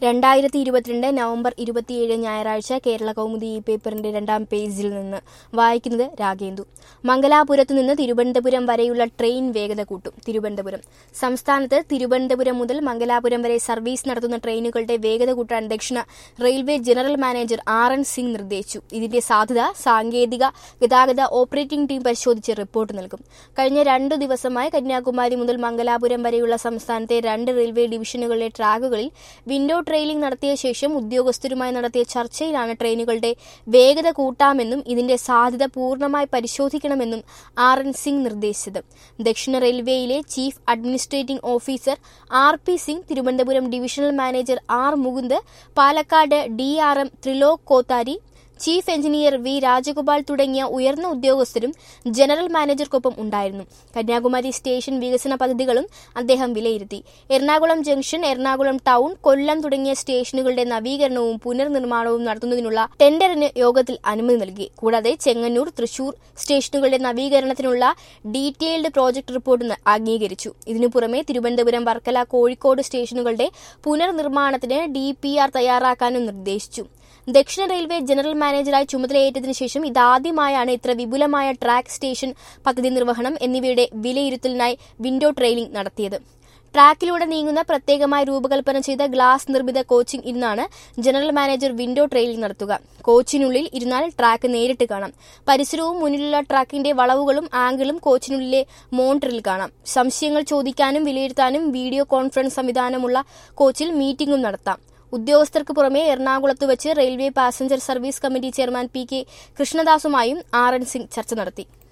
രണ്ടായിരത്തി ഇരുപത്തിരണ്ട് നവംബർ ഇരുപത്തിയേഴ് ഞായറാഴ്ച കേരള കൗമുദി ഈ പേപ്പറിന്റെ രണ്ടാം പേജിൽ നിന്ന് വായിക്കുന്നത് രാഗേന്ദു മംഗലാപുരത്തു നിന്ന് തിരുവനന്തപുരം വരെയുള്ള ട്രെയിൻ വേഗത കൂട്ടും തിരുവനന്തപുരം സംസ്ഥാനത്ത് തിരുവനന്തപുരം മുതൽ മംഗലാപുരം വരെ സർവീസ് നടത്തുന്ന ട്രെയിനുകളുടെ വേഗത കൂട്ടാൻ ദക്ഷിണ railway general manager R N Singh നിർദ്ദേശിച്ചു ഇതിന്റെ സാധ്യത സാങ്കേതിക ഗതാഗത ഓപ്പറേറ്റിംഗ് ടീം പരിശോധിച്ച് റിപ്പോർട്ട് നൽകും കഴിഞ്ഞ രണ്ടു ദിവസമായി കന്യാകുമാരി മുതൽ മംഗലാപുരം വരെയുള്ള സംസ്ഥാനത്തെ രണ്ട് റെയിൽവേ ഡിവിഷനുകളിലെ ട്രാക്കുകളിൽ വിൻഡോ ട്രെയിലിംഗ് നടത്തിയ ശേഷം ഉദ്യോഗസ്ഥരുമായി നടത്തിയ ചർച്ചയിലാണ് ട്രെയിനുകളുടെ വേഗത കൂട്ടാമെന്നും ഇതിന്റെ സാധ്യത പൂർണ്ണമായി പരിശോധിക്കണമെന്നും ആർ എൻ സിംഗ് നിർദ്ദേശിച്ചത് ദക്ഷിണ റെയിൽവേയിലെ chief administrating officer R P Singh Thiruvananthapuram divisional manager R Mukund Palakkad D R M Trilok Kothari chief engineer V Rajagopal തുടങ്ങിയ ഉയർന്ന ഉദ്യോഗസ്ഥരും ജനറൽ മാനേജർക്കൊപ്പം ഉണ്ടായിരുന്നു കന്യാകുമാരി സ്റ്റേഷൻ വികസന പദ്ധതികളും അദ്ദേഹം വിലയിരുത്തി എറണാകുളം ജംഗ്ഷൻ എറണാകുളം ടൗൺ കൊല്ലം തുടങ്ങിയ സ്റ്റേഷനുകളുടെ നവീകരണവും പുനർനിർമ്മാണവും നടത്തുന്നതിനുള്ള ടെൻഡറിന് യോഗത്തിൽ അനുമതി നൽകി കൂടാതെ ചെങ്ങന്നൂർ തൃശൂർ സ്റ്റേഷനുകളുടെ നവീകരണത്തിനുള്ള ഡീറ്റെയിൽഡ് പ്രോജക്ട് റിപ്പോർട്ട് ന- അംഗീകരിച്ചു ഇതിനു പുറമെ തിരുവനന്തപുരം വർക്കല കോഴിക്കോട് സ്റ്റേഷനുകളുടെ പുനർനിർമ്മാണത്തിന് ഡി പി ആർ തയ്യാറാക്കാനും നിർദ്ദേശിച്ചു ദക്ഷിണ റെയിൽവേ ജനറൽ മാനേജറായി ചുമതലയേറ്റതിനു ശേഷം ഇതാദ്യമായാണ് ഇത്ര വിപുലമായ ട്രാക്ക് സ്റ്റേഷൻ പദ്ധതി നിർവഹണം എന്നിവയുടെ വിലയിരുത്തലിനായി വിൻഡോ ട്രെയിലിംഗ് നടത്തിയത് ട്രാക്കിലൂടെ നീങ്ങുന്ന പ്രത്യേകമായി രൂപകൽപ്പന ചെയ്ത ഗ്ലാസ് നിർമ്മിത കോച്ചിംഗ് ഇരുന്നാണ് ജനറൽ മാനേജർ വിൻഡോ ട്രെയിലിംഗ് നടത്തുക കോച്ചിനുള്ളിൽ ഇരുന്നാൽ ട്രാക്ക് നേരിട്ട് കാണാം പരിസരവും മുന്നിലുള്ള ട്രാക്കിന്റെ വളവുകളും ആംഗിളും കോച്ചിനുള്ളിലെ മോണിറ്ററിൽ കാണാം സംശയങ്ങൾ ചോദിക്കാനും വിലയിരുത്താനും വീഡിയോ കോൺഫറൻസ് സംവിധാനമുള്ള കോച്ചിൽ മീറ്റിംഗും നടത്താം ഉദ്യോഗസ്ഥർക്ക് പുറമെ എറണാകുളത്ത് വെച്ച് railway passenger service committee chairman P K കൃഷ്ണദാസുമായും ആർ എൻ സിംഗ് ചർച്ച നടത്തി